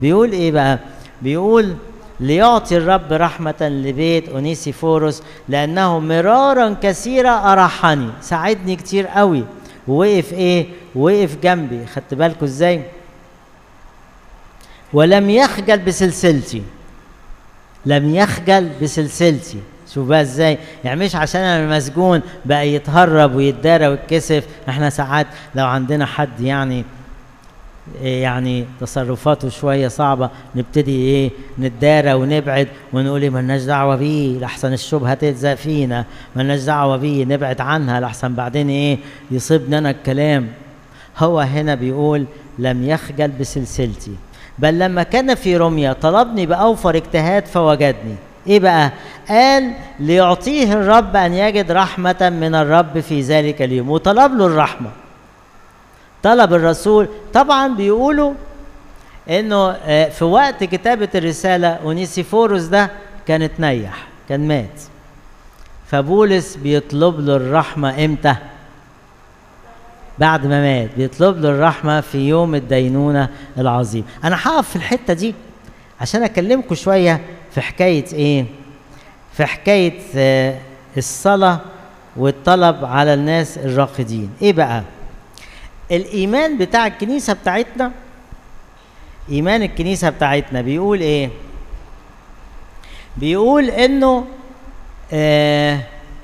بيقول ايه بقى بيقول ليعطي الرب رحمة لبيت أونيسيفوروس لأنه مرارا كثيرة أراحني ساعدني كتير قوي ووقف ايه وقف جنبي خدت بالكم ازاي ولم يخجل بسلسلتي لم يخجل بسلسلتي شوف بقى ازاي يعني مش عشان انا مسجون بقى يتهرب ويتدارى ويتكسف احنا ساعات لو عندنا حد يعني يعني تصرفاته شويه صعبه نبتدي ايه نتدارى ونبعد ونقول ايه مالناش دعوه بيه لحسن الشبهه تلزق فينا مالناش دعوه بيه نبعد عنها لحسن بعدين ايه يصيبنا انا الكلام هو هنا بيقول لم يخجل بسلسلتي بل لما كان في رمية طلبني بأوفر اجتهاد فوجدني ايه بقى قال ليعطيه الرب ان يجد رحمة من الرب في ذلك اليوم وطلب له الرحمة طلب الرسول طبعا بيقولوا انه في وقت كتابة الرسالة اونيسيفوروس ده كان اتنيح كان مات فبولس بيطلب له الرحمة امتى بعد ما مات بيطلب له الرحمة في يوم الدينونة العظيم أنا هقف في الحتة دي عشان أكلمكم شوية في حكاية إيه في حكاية آه الصلاة والطلب على الناس الراقدين إيه بقى الإيمان بتاع الكنيسة بتاعتنا إيمان الكنيسة بتاعتنا بيقول إيه بيقول إنه آه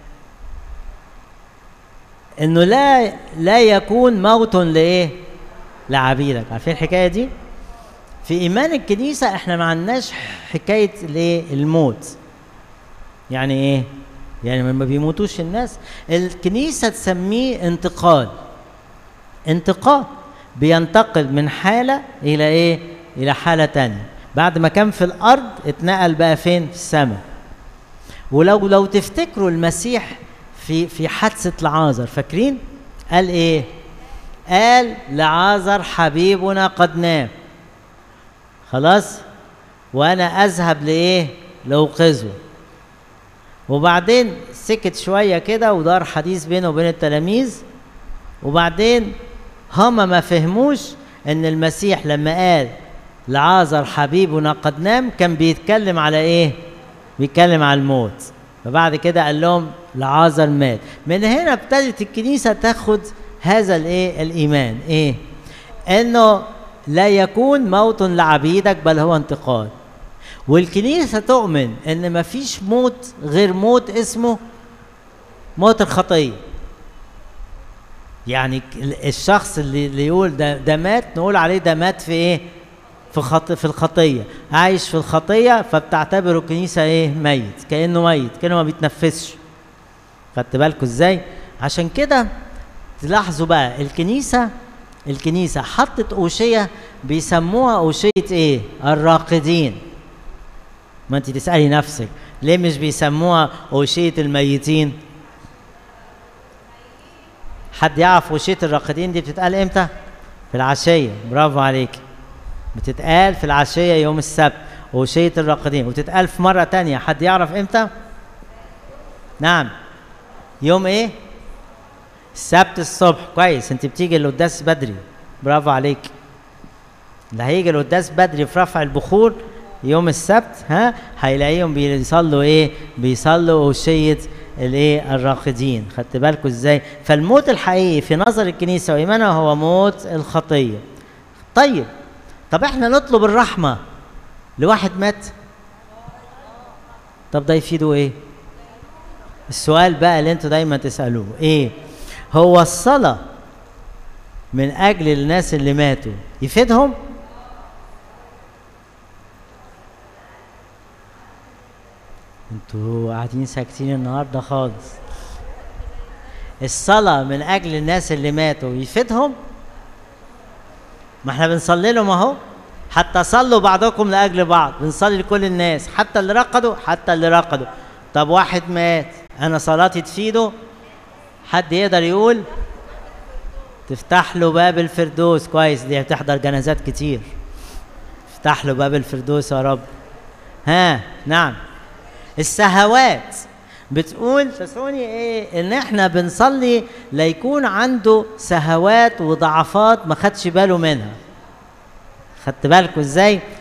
انه لا لا يكون موت لايه لعبيدك عارفين الحكايه دي في ايمان الكنيسه احنا ما عندناش حكايه الايه الموت يعني ايه يعني ما بيموتوش الناس الكنيسه تسميه انتقال انتقال بينتقل من حاله الى ايه الى حاله تانية بعد ما كان في الارض اتنقل بقى فين في السماء ولو لو تفتكروا المسيح في في حادثه لعازر فاكرين قال ايه قال لعازر حبيبنا قد نام خلاص وانا اذهب لايه لاوقظه وبعدين سكت شويه كده ودار حديث بينه وبين التلاميذ وبعدين هما ما فهموش ان المسيح لما قال لعازر حبيبنا قد نام كان بيتكلم على ايه بيتكلم على الموت فبعد كده قال لهم لعازر مات من هنا ابتدت الكنيسة تاخد هذا الايه الايمان ايه انه لا يكون موت لعبيدك بل هو انتقال والكنيسة تؤمن ان مفيش موت غير موت اسمه موت الخطية يعني الشخص اللي, اللي يقول ده, ده مات نقول عليه ده مات في ايه في خط في الخطيه عايش في الخطيه فبتعتبره الكنيسه ايه ميت كانه ميت كانه ما بيتنفسش خدت بالكم ازاي عشان كده تلاحظوا بقى الكنيسه الكنيسه حطت اوشيه بيسموها اوشيه ايه الراقدين ما انت تسالي نفسك ليه مش بيسموها اوشيه الميتين حد يعرف اوشيه الراقدين دي بتتقال امتى في العشيه برافو عليكي بتتقال في العشية يوم السبت وشية الراقدين وتتقال في مرة تانية حد يعرف امتى؟ نعم يوم ايه؟ السبت الصبح كويس انت بتيجي القداس بدري برافو عليك اللي هيجي القداس بدري في رفع البخور يوم السبت ها هيلاقيهم بيصلوا ايه؟ بيصلوا وشية الايه؟ الراقدين خدت بالكم ازاي؟ فالموت الحقيقي في نظر الكنيسة وإيمانها هو موت الخطية طيب طب احنا نطلب الرحمة لواحد مات طب ده يفيده ايه السؤال بقى اللي انتوا دايما تسألوه ايه هو الصلاة من اجل الناس اللي ماتوا يفيدهم انتوا قاعدين ساكتين النهارده خالص الصلاة من اجل الناس اللي ماتوا يفيدهم ما احنا بنصلي لهم اهو حتى صلوا بعضكم لاجل بعض بنصلي لكل الناس حتى اللي رقدوا حتى اللي رقدوا طب واحد مات انا صلاتي تفيده حد يقدر يقول تفتح له باب الفردوس كويس دي بتحضر جنازات كتير افتح له باب الفردوس يا رب ها نعم السهوات بتقول تسوني ايه ان احنا بنصلي ليكون عنده سهوات وضعفات ما خدش باله منها خدت بالكم ازاي